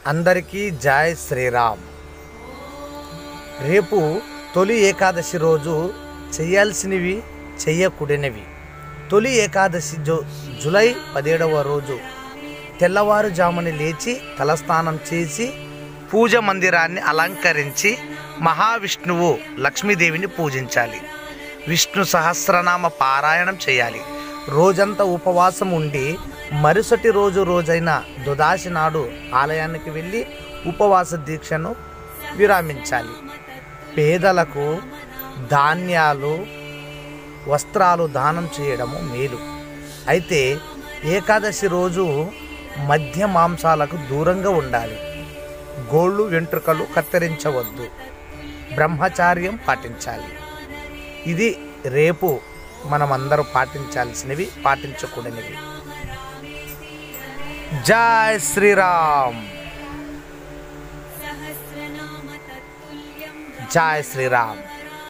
అందరికీ జై శ్రీరామ్ రేపు తొలి ఏకాదశి రోజు చేయాల్సినవి చెయ్యకూడనివి తొలి ఏకాదశి జు జూలై పదిహేడవ రోజు తెల్లవారుజామున లేచి తలస్నానం చేసి పూజ మందిరాన్ని అలంకరించి మహావిష్ణువు లక్ష్మీదేవిని పూజించాలి విష్ణు సహస్రనామ పారాయణం చేయాలి రోజంతా ఉపవాసం ఉండి మరుసటి రోజు రోజైన దుదాసి నాడు ఆలయానికి వెళ్ళి ఉపవాస దీక్షను విరామించాలి పేదలకు ధాన్యాలు వస్త్రాలు దానం చేయడము మేలు అయితే ఏకాదశి రోజు మధ్య మాంసాలకు దూరంగా ఉండాలి గోళ్ళు వెంట్రుకలు కత్తిరించవద్దు బ్రహ్మచార్యం పాటించాలి ఇది రేపు మనం అందరూ పాటించాల్సినవి పాటించకూడనివి జై శ్రీరామ్ सहस्रनाम तत्तुल्यं జై శ్రీరామ్